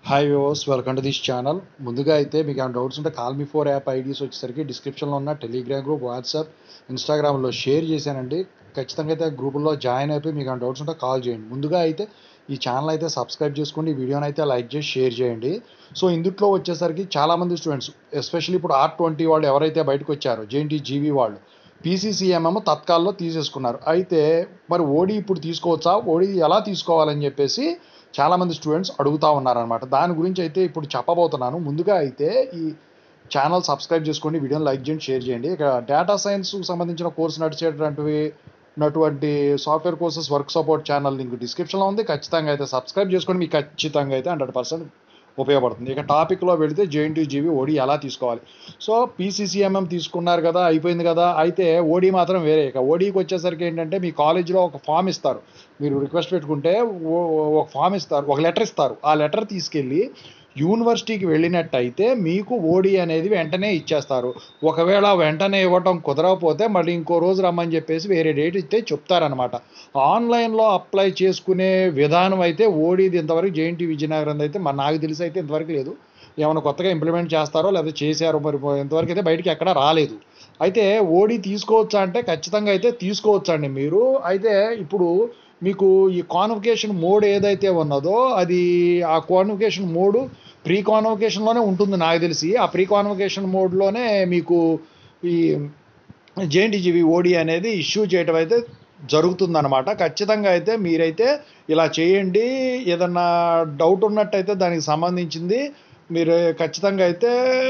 hi viewers welcome to this channel ముందుగా అయితే మీకు ఏమైనా డౌట్స్ ఉంటే కాల్ మీ ఫోర్ యాప్ ఐడీస్ వచ్చేసరికి డిస్క్రిప్షన్లో ఉన్న టెలిగ్రామ్ గ్రూప్ వాట్సాప్ ఇన్స్టాగ్రామ్లో షేర్ చేశానండి ఖచ్చితంగా అయితే గ్రూపుల్లో జాయిన్ అయిపోయి మీకు ఏమైనా డౌట్స్ ఉంటే కాల్ చేయండి ముందుగా అయితే ఈ ఛానల్ అయితే సబ్స్క్రైబ్ చేసుకోండి ఈ వీడియోని అయితే లైక్ చేసి షేర్ చేయండి సో ఇందుట్లో వచ్చేసరికి చాలామంది స్టూడెంట్స్ ఎస్పెషల్లీ ఇప్పుడు ఆర్ ట్వంటీ వాళ్ళు ఎవరైతే బయటకు వచ్చారో జేఎన్టీ జీవీ వాళ్ళు పీసీసీఎంఎం తత్కాల్లో తీసేసుకున్నారు అయితే మరి ఓడి ఇప్పుడు తీసుకోవచ్చా ఓడి ఎలా తీసుకోవాలని చెప్పేసి చాలామంది స్టూడెంట్స్ అడుగుతూ ఉన్నారనమాట దాని గురించి అయితే ఇప్పుడు చెప్పబోతున్నాను ముందుగా అయితే ఈ ఛానల్ సబ్స్క్రైబ్ చేసుకోండి వీడియోని లైక్ చేయండి షేర్ చేయండి ఇక డేటా సైన్స్కి సంబంధించిన కోర్సు నడిచేటటువంటివి ఉన్నటువంటి software courses work support channel link డిస్క్రిప్షన్లో ఉంది ఖచ్చితంగా అయితే సబ్స్క్రైబ్ చేసుకోండి మీకు ఖచ్చితంగా అయితే హండ్రెడ్ పర్సెంట్ ఉపయోగపడుతుంది ఇక టాపిక్లో వెళితే జేఎన్టీ జీవీ ఓడి ఎలా తీసుకోవాలి సో పీసీసీఎంఎం తీసుకున్నారు కదా అయిపోయింది కదా అయితే ఓడి మాత్రం వేరే ఇక ఓడీకి వచ్చేసరికి ఏంటంటే మీ కాలేజీలో ఒక ఫామ్ ఇస్తారు మీరు రిక్వెస్ట్ పెట్టుకుంటే ఓ- ఒక ఫామ్ ఇస్తారు ఒక లెటర్ ఇస్తారు ఆ లెటర్ తీసుకెళ్ళి యూనివర్సిటీకి వెళ్ళినట్టయితే మీకు ఓడి అనేది వెంటనే ఇచ్చేస్తారు ఒకవేళ వెంటనే ఇవ్వటం కుదరకపోతే మళ్ళీ ఇంకో రోజు రమ్మని చెప్పేసి వేరే డేట్ ఇస్తే చెప్తారనమాట ఆన్లైన్లో అప్లై చేసుకునే విధానం అయితే ఓడిది ఇంతవరకు జేఎన్టీ విజయనగరం అయితే మన నాకు తెలిసి అయితే ఇంతవరకు లేదు ఏమైనా కొత్తగా ఇంప్లిమెంట్ చేస్తారో లేదా చేశారో మరి ఇంతవరకు అయితే బయటికి ఎక్కడా రాలేదు అయితే ఓడి తీసుకోవచ్చా అంటే ఖచ్చితంగా అయితే తీసుకోవచ్చండి మీరు అయితే ఇప్పుడు మీకు ఈ కాన్వకేషన్ మోడ్ ఏదైతే ఉన్నదో అది ఆ కాన్వకేషన్ మోడ్ ప్రీ కాన్వకేషన్లోనే ఉంటుంది నాకు తెలిసి ఆ ప్రీ కాన్వకేషన్ మోడ్లోనే మీకు ఈ జేఎన్టీజీవి ఓడి అనేది ఇష్యూ చేయటం అయితే జరుగుతుందన్నమాట ఖచ్చితంగా అయితే మీరైతే ఇలా చేయండి ఏదన్నా డౌట్ ఉన్నట్టయితే దానికి సంబంధించింది మీరు ఖచ్చితంగా అయితే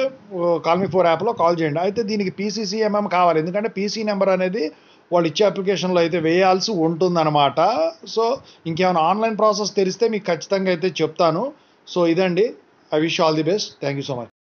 కాల్మీ ఫోర్ యాప్లో కాల్ చేయండి అయితే దీనికి పీసీసీఎంఎం కావాలి ఎందుకంటే పీసీ నెంబర్ అనేది వాళ్ళు ఇచ్చే అప్లికేషన్లో అయితే వేయాల్సి ఉంటుందన్నమాట సో ఇంకేమైనా ఆన్లైన్ ప్రాసెస్ తెరిస్తే మీకు ఖచ్చితంగా అయితే చెప్తాను సో ఇదండి I wish all the best thank you so much